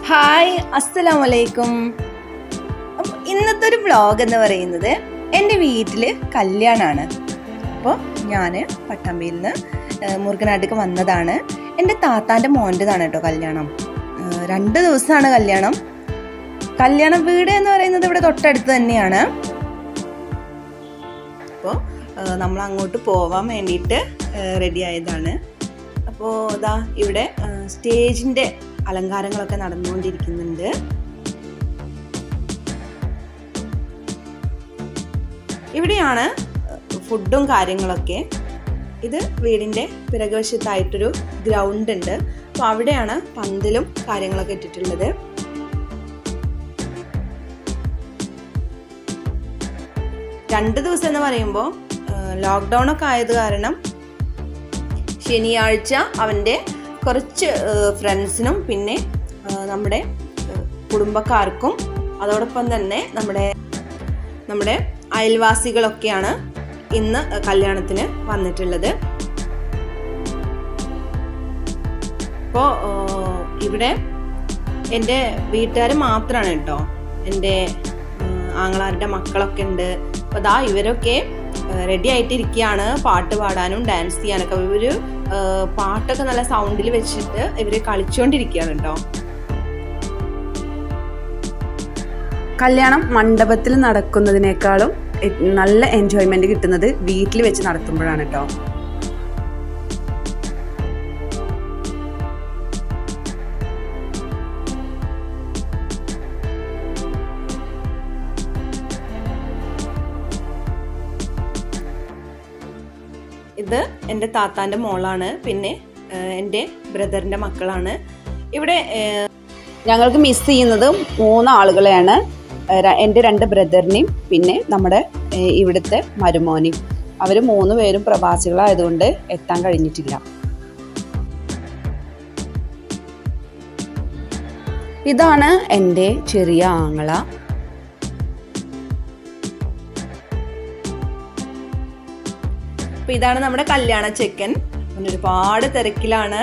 hi അസ്സലാമു അലൈക്കും അപ്പം ഇന്നത്തെ ഒരു വ്ളോഗ് എന്ന് പറയുന്നത് എൻ്റെ വീട്ടിൽ കല്യാണമാണ് അപ്പോൾ ഞാൻ പട്ടാമ്പിയിൽ നിന്ന് മുറുകനാട്ടിലേക്ക് വന്നതാണ് എൻ്റെ താത്താൻ്റെ മോൻ്റെതാണ് കേട്ടോ കല്യാണം ഏഹ് രണ്ട് ദിവസമാണ് കല്യാണം കല്യാണ വീട് എന്ന് പറയുന്നത് ഇവിടെ തൊട്ടടുത്ത് തന്നെയാണ് അപ്പോൾ നമ്മൾ അങ്ങോട്ട് പോവാൻ വേണ്ടിയിട്ട് റെഡി ആയതാണ് അപ്പോൾ ഇതാ ഇവിടെ സ്റ്റേജിൻ്റെ അലങ്കാരങ്ങളൊക്കെ നടന്നുകൊണ്ടിരിക്കുന്നുണ്ട് ഇവിടെയാണ് ഫുഡും കാര്യങ്ങളൊക്കെ ഇത് വീടിൻ്റെ പിറകുവശത്തായിട്ടൊരു ഗ്രൗണ്ട് ഉണ്ട് അപ്പോൾ അവിടെയാണ് പന്തലും കാര്യങ്ങളൊക്കെ ഇട്ടിട്ടുള്ളത് രണ്ട് ദിവസം എന്ന് പറയുമ്പോൾ ലോക്ക്ഡൗൺ ഒക്കെ ആയത് കാരണം ശനിയാഴ്ച അവൻ്റെ കുറച്ച് ഫ്രണ്ട്സിനും പിന്നെ നമ്മുടെ കുടുംബക്കാർക്കും അതോടൊപ്പം തന്നെ നമ്മുടെ നമ്മുടെ അയൽവാസികളൊക്കെയാണ് ഇന്ന് കല്യാണത്തിന് വന്നിട്ടുള്ളത് അപ്പോൾ ഇവിടെ എൻ്റെ വീട്ടുകാർ മാത്രമാണ് കേട്ടോ എൻ്റെ ആങ്ങളാരുടെ മക്കളൊക്കെ ഉണ്ട് അപ്പോൾ ദാ ഇവരൊക്കെ റെഡി ആയിട്ടിരിക്കുകയാണ് പാട്ട് പാടാനും ഡാൻസ് ചെയ്യാനൊക്കെ ഇവർ പാട്ടൊക്കെ നല്ല സൗണ്ടിൽ വെച്ചിട്ട് ഇവർ കളിച്ചുകൊണ്ടിരിക്കുകയാണ് കേട്ടോ കല്യാണം മണ്ഡപത്തിൽ നടക്കുന്നതിനേക്കാളും നല്ല എൻജോയ്മെന്റ് കിട്ടുന്നത് വീട്ടിൽ വെച്ച് നടത്തുമ്പോഴാണ് കേട്ടോ ഇത് എൻ്റെ താത്താൻ്റെ മോളാണ് പിന്നെ എൻ്റെ ബ്രദറിൻ്റെ മക്കളാണ് ഇവിടെ ഞങ്ങൾക്ക് മിസ് ചെയ്യുന്നത് മൂന്ന് ആളുകളെയാണ് എൻ്റെ രണ്ട് ബ്രദറിനെയും പിന്നെ നമ്മുടെ ഇവിടുത്തെ മരുമോനെയും അവർ മൂന്ന് പേരും പ്രവാസികളായതുകൊണ്ട് എത്താൻ കഴിഞ്ഞിട്ടില്ല ഇതാണ് എൻ്റെ ചെറിയ ആങ്ങള അപ്പൊ ഇതാണ് നമ്മുടെ കല്യാണ ചെക്കൻ അവൻ ഒരുപാട് തിരക്കിലാണ്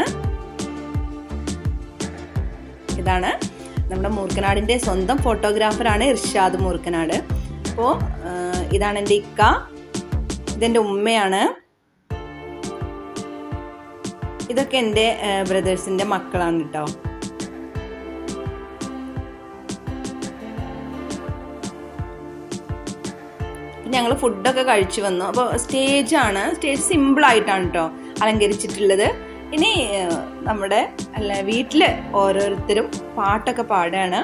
ഇതാണ് നമ്മുടെ മൂർക്കനാടിന്റെ സ്വന്തം ഫോട്ടോഗ്രാഫറാണ് ഇർഷാദ് മൂർക്കനാട് അപ്പോൾ ഇതാണ് എൻ്റെ ഇക്ക ഇതെൻ്റെ ഉമ്മയാണ് ഇതൊക്കെ എൻ്റെ ബ്രദേഴ്സിൻ്റെ മക്കളാണ് കേട്ടോ ഞങ്ങൾ ഫുഡൊക്കെ കഴിച്ചു വന്നു അപ്പോൾ സ്റ്റേജാണ് സ്റ്റേജ് സിമ്പിളായിട്ടാണ് കേട്ടോ അലങ്കരിച്ചിട്ടുള്ളത് ഇനി നമ്മുടെ അല്ല വീട്ടിൽ ഓരോരുത്തരും പാട്ടൊക്കെ പാടുകയാണ്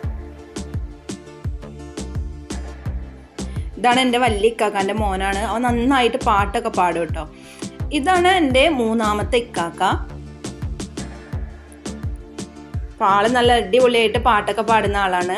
ഇതാണ് എൻ്റെ വലിയ ഇക്കാക്കാൻ്റെ മോനാണ് അവൻ നന്നായിട്ട് പാട്ടൊക്കെ പാടും കേട്ടോ ഇതാണ് എൻ്റെ മൂന്നാമത്തെ ഇക്കാക്ക അപ്പോൾ ആള് നല്ല അടിപൊളിയായിട്ട് പാട്ടൊക്കെ പാടുന്ന ആളാണ്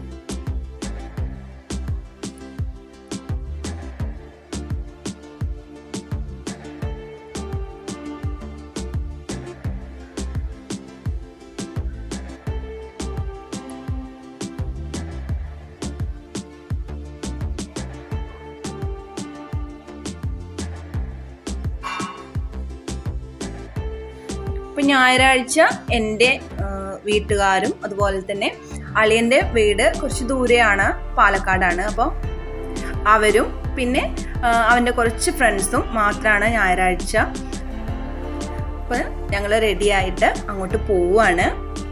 ഇപ്പം ഞായറാഴ്ച എൻ്റെ വീട്ടുകാരും അതുപോലെ തന്നെ അളിയൻ്റെ വീട് കുറച്ച് ദൂരെയാണ് പാലക്കാടാണ് അപ്പോൾ അവരും പിന്നെ അവൻ്റെ കുറച്ച് ഫ്രണ്ട്സും മാത്രമാണ് ഞായറാഴ്ച അപ്പം ഞങ്ങൾ റെഡി ആയിട്ട് അങ്ങോട്ട് പോവുകയാണ്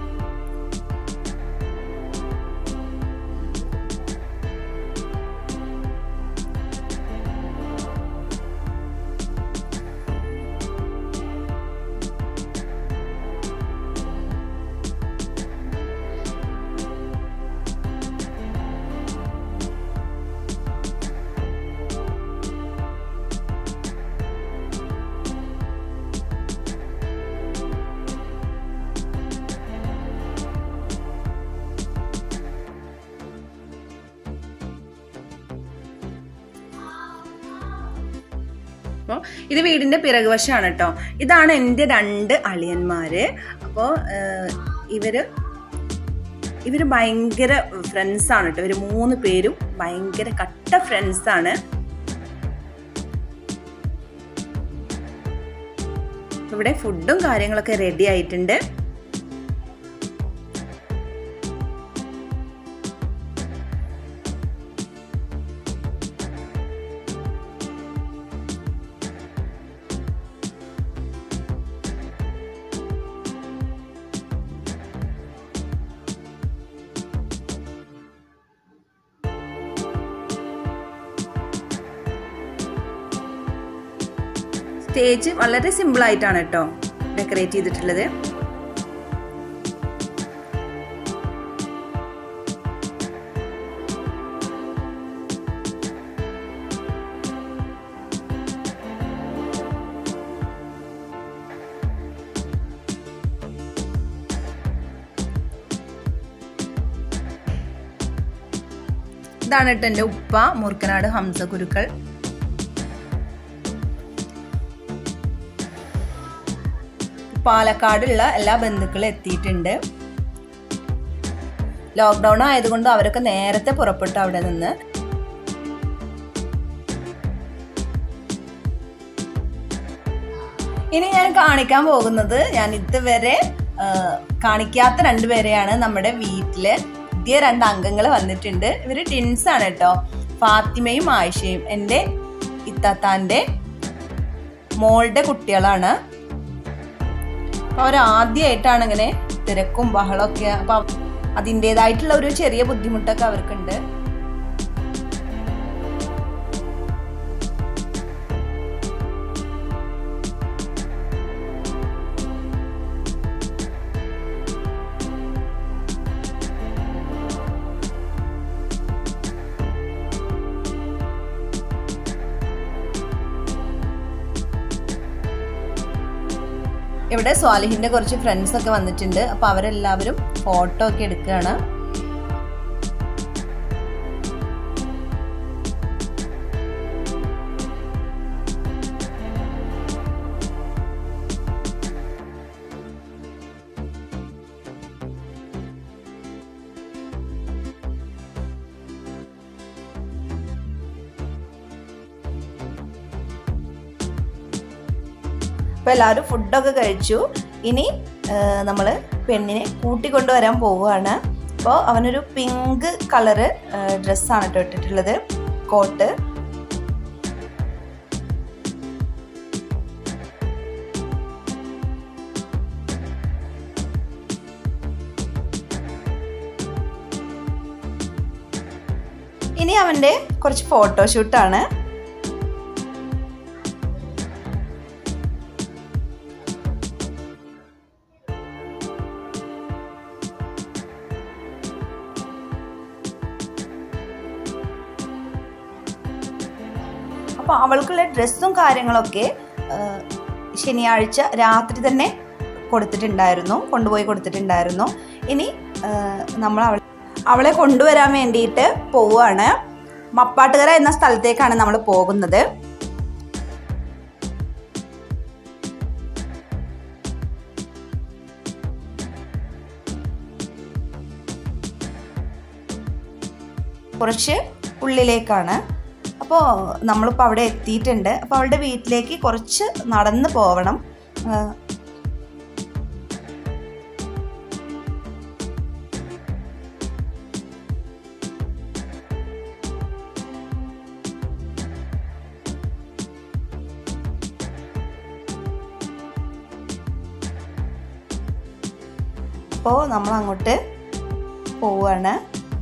അപ്പോൾ ഇത് വീടിൻ്റെ പിറകുവശമാണ് കേട്ടോ ഇതാണ് എൻ്റെ രണ്ട് അളിയന്മാര് അപ്പോൾ ഇവര് ഇവർ ഭയങ്കര ഫ്രണ്ട്സാണ് കേട്ടോ ഇവർ മൂന്ന് പേരും ഭയങ്കര കട്ട ഫ്രണ്ട്സാണ് ഇവിടെ ഫുഡും കാര്യങ്ങളൊക്കെ റെഡി ആയിട്ടുണ്ട് സ്റ്റേജ് വളരെ സിമ്പിൾ ആയിട്ടാണ് കേട്ടോ ഡെക്കറേറ്റ് ചെയ്തിട്ടുള്ളത് ഇതാണ് കേട്ടോ എൻ്റെ ഉപ്പ മൂർക്കനാട് ഹംസ കുരുക്കൾ പാലക്കാടുള്ള എല്ലാ ബന്ധുക്കളും എത്തിയിട്ടുണ്ട് ലോക്ക്ഡൗൺ ആയതുകൊണ്ട് അവരൊക്കെ നേരത്തെ പുറപ്പെട്ടു അവിടെ നിന്ന് ഇനി ഞാൻ കാണിക്കാൻ പോകുന്നത് ഞാൻ ഇതുവരെ ആ, കാണിക്കാത്ത രണ്ടുപേരെയാണ് നമ്മുടെ വീട്ടില് പുതിയ രണ്ട് അംഗങ്ങൾ വന്നിട്ടുണ്ട് ഇവര് ടിൻസ് ആണ് കേട്ടോ ഫാത്തിമയും ആയിഷയും എൻ്റെ ഇത്താത്താൻ്റെ മോളുടെ കുട്ടികളാണ് അപ്പൊ അവർ ആദ്യമായിട്ടാണ് ഇങ്ങനെ തിരക്കും ബഹളമൊക്കെ അപ്പൊ അതിൻ്റെതായിട്ടുള്ള ഒരു ചെറിയ ബുദ്ധിമുട്ടൊക്കെ അവർക്കുണ്ട് ഇവിടെ സ്വാലിഹിന്റെ കുറച്ച് ഫ്രണ്ട്സ് ഒക്കെ വന്നിട്ടുണ്ട് അപ്പൊ അവരെല്ലാവരും ഫോട്ടോ ഒക്കെ എടുക്കുകയാണ് അപ്പോൾ എല്ലാവരും ഫുഡൊക്കെ കഴിച്ചു ഇനി നമ്മൾ പെണ്ണിനെ കൂട്ടിക്കൊണ്ടുവരാൻ പോവുകയാണ് അപ്പോൾ അവനൊരു പിങ്ക് കളറ് ഡ്രസ്സാണ് കേട്ടോ ഇട്ടിട്ടുള്ളത് കോട്ട് ഇനി അവൻ്റെ കുറച്ച് ഫോട്ടോഷൂട്ടാണ് അപ്പോൾ അവൾക്കുള്ള ഡ്രസ്സും കാര്യങ്ങളൊക്കെ ആ, ശനിയാഴ്ച രാത്രി തന്നെ കൊടുത്തിട്ടുണ്ടായിരുന്നു കൊണ്ടുപോയി കൊടുത്തിട്ടുണ്ടായിരുന്നു ഇനി ആ, നമ്മൾ അവൾ അവളെ കൊണ്ടുവരാൻ വേണ്ടിയിട്ട് പോവുകയാണ് മപ്പാട്ടുകര എന്ന സ്ഥലത്തേക്കാണ് നമ്മൾ പോകുന്നത് കുറച്ച് ഉള്ളിലേക്കാണ് അപ്പോൾ നമ്മളിപ്പോൾ അവിടെ എത്തിയിട്ടുണ്ട് അപ്പോൾ അവളുടെ വീട്ടിലേക്ക് കുറച്ച് നടന്ന് പോവണം ആ, അപ്പോൾ നമ്മൾ അങ്ങോട്ട് പോവുകയാണ്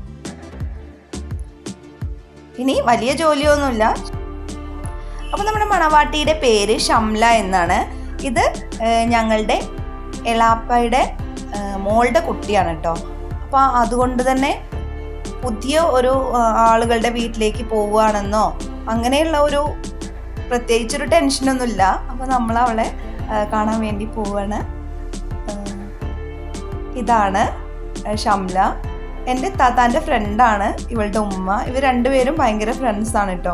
ഇനി വലിയ ജോലിയൊന്നുമില്ല അപ്പോൾ നമ്മുടെ മണവാട്ടിയുടെ പേര് ഷംല എന്നാണ് ഇത് ഏഹ്, ഞങ്ങളുടെ എളാപ്പയുടെ ഏഹ്, മോളുടെ കുട്ടിയാണ് കേട്ടോ അപ്പോൾ അതുകൊണ്ട് തന്നെ പുതിയ ഒരു ആ, ആളുകളുടെ വീട്ടിലേക്ക് പോവുകയാണെന്നോ അങ്ങനെയുള്ള ഒരു പ്രത്യേകിച്ചൊരു ടെൻഷനൊന്നുമില്ല അപ്പോൾ നമ്മൾ അവളെ ആ, കാണാൻ വേണ്ടി പോവാണ് ആ, ഇതാണ് ആ, ഷംല എൻ്റെ താത്താൻ്റെ ഫ്രണ്ടാണ് ഇവളുടെ ഉമ്മ ഇവർ രണ്ടുപേരും ഭയങ്കര ഫ്രണ്ട്സാണ് കേട്ടോ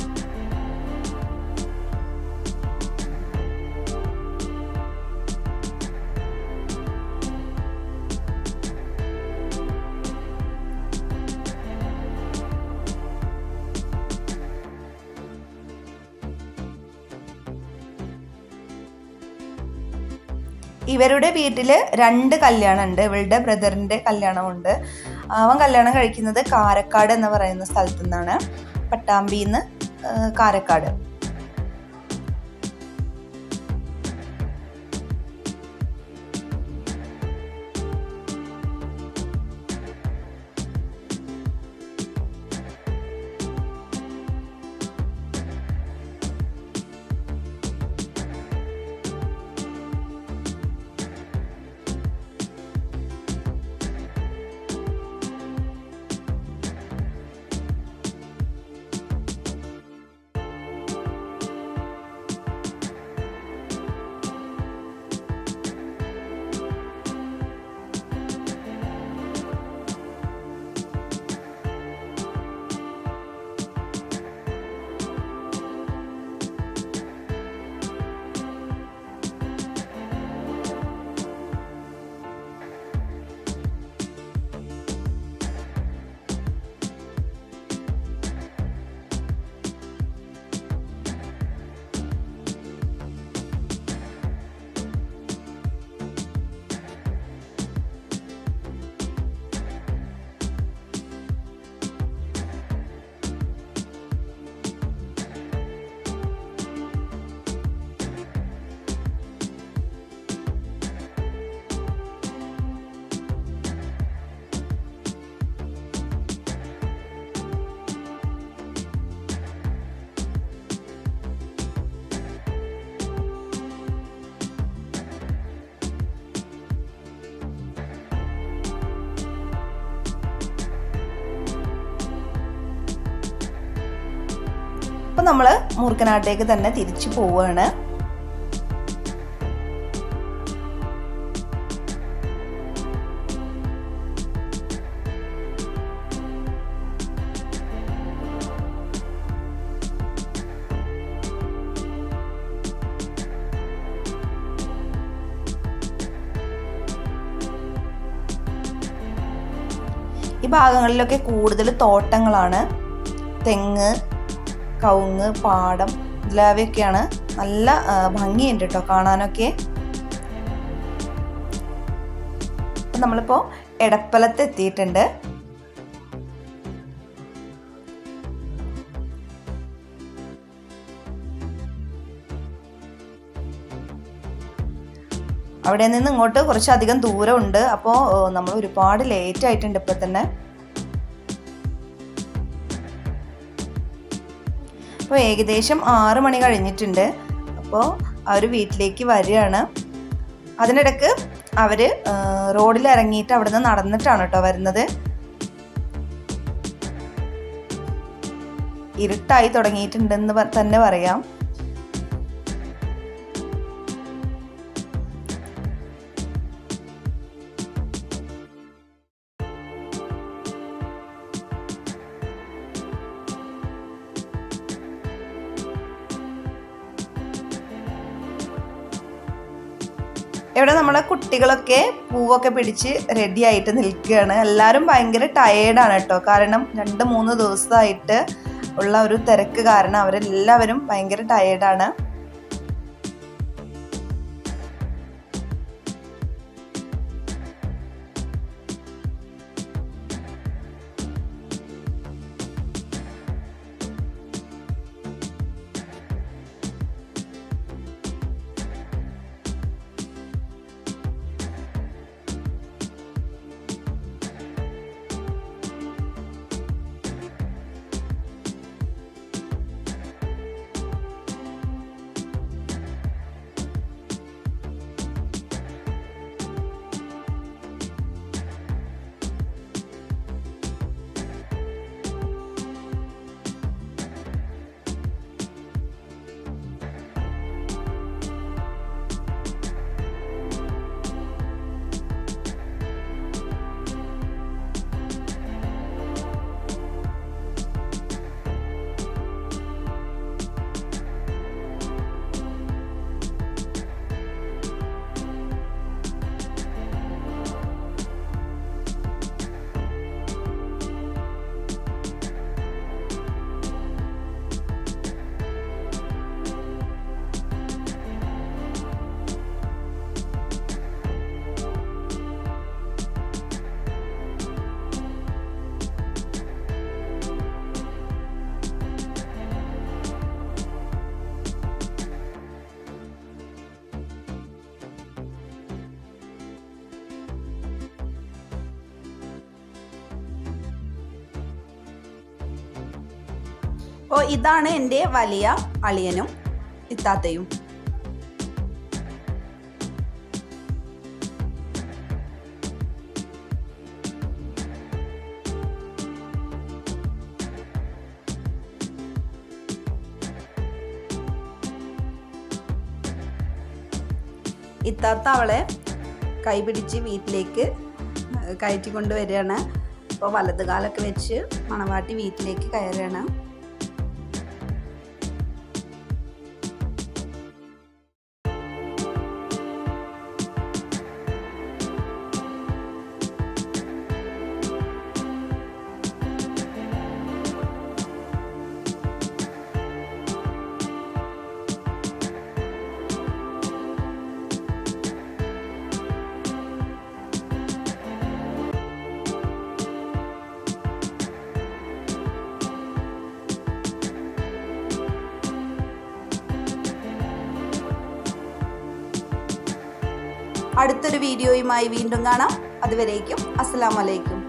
ഇവരുടെ വീട്ടിൽ രണ്ട് കല്യാണമുണ്ട് ഇവളുടെ ബ്രദറിൻ്റെ കല്യാണമുണ്ട് അവൻ കല്യാണം കഴിക്കുന്നത് കാരക്കാട് എന്ന് പറയുന്ന സ്ഥലത്തു നിന്നാണ് പട്ടാമ്പിന്ന് കാരക്കാട് അപ്പം നമ്മൾ മൂർക്കനാട്ടേക്ക് തന്നെ തിരിച്ചു പോവുകയാണ് ഈ ഭാഗങ്ങളിലൊക്കെ കൂടുതൽ തോട്ടങ്ങളാണ് തെങ്ങ് കവുങ്ങ് പാടം ഇതിലവയൊക്കെയാണ് നല്ല ആ, ഭംഗിയുണ്ട് കേട്ടോ കാണാനൊക്കെ അപ്പം നമ്മളിപ്പോൾ എടപ്പലത്ത് എത്തിയിട്ടുണ്ട് അവിടെ നിന്ന് ഇങ്ങോട്ട് കുറച്ചധികം ദൂരമുണ്ട് അപ്പോൾ നമ്മൾ ഒരുപാട് ലേറ്റ് ആയിട്ടുണ്ട് ഇപ്പം തന്നെ അപ്പോൾ ഏകദേശം ആറ് മണി കഴിഞ്ഞിട്ടുണ്ട് അപ്പോൾ അവർ വീട്ടിലേക്ക് വരികയാണ് അതിനിടക്ക് അവർ റോഡിൽ ഇറങ്ങിയിട്ട് അവിടെ നിന്ന് നടന്നിട്ടാണ് കേട്ടോ വരുന്നത് ഇരുട്ടായി തുടങ്ങിയിട്ടുണ്ടെന്ന് പ- തന്നെ പറയാം ഇവിടെ നമ്മളെ കുട്ടികളൊക്കെ പൂവൊക്കെ പിടിച്ച് റെഡി ആയിട്ട് നിൽക്കുകയാണ് എല്ലാവരും ഭയങ്കര ടയേർഡാണ് കേട്ടോ കാരണം രണ്ട് മൂന്ന് ദിവസമായിട്ട് ഉള്ള ഒരു തിരക്ക് കാരണം അവരെല്ലാവരും ഭയങ്കര ടയേർഡാണ് അപ്പോൾ ഇതാണ് എൻ്റെ വലിയ അളിയനും ഇത്താത്തയും ഇത്താത്ത അവളെ കൈപിടിച്ച് വീട്ടിലേക്ക് കയറ്റി കൊണ്ടുവരികയാണ് അപ്പോൾ വലത് കാലൊക്കെ വെച്ച് മണവാട്ടി വീട്ടിലേക്ക് കയറുകയാണ് അടുത്തൊരു വീഡിയോയുമായി വീണ്ടും കാണാം അതുവരേക്കും അസ്സലാമലൈക്കും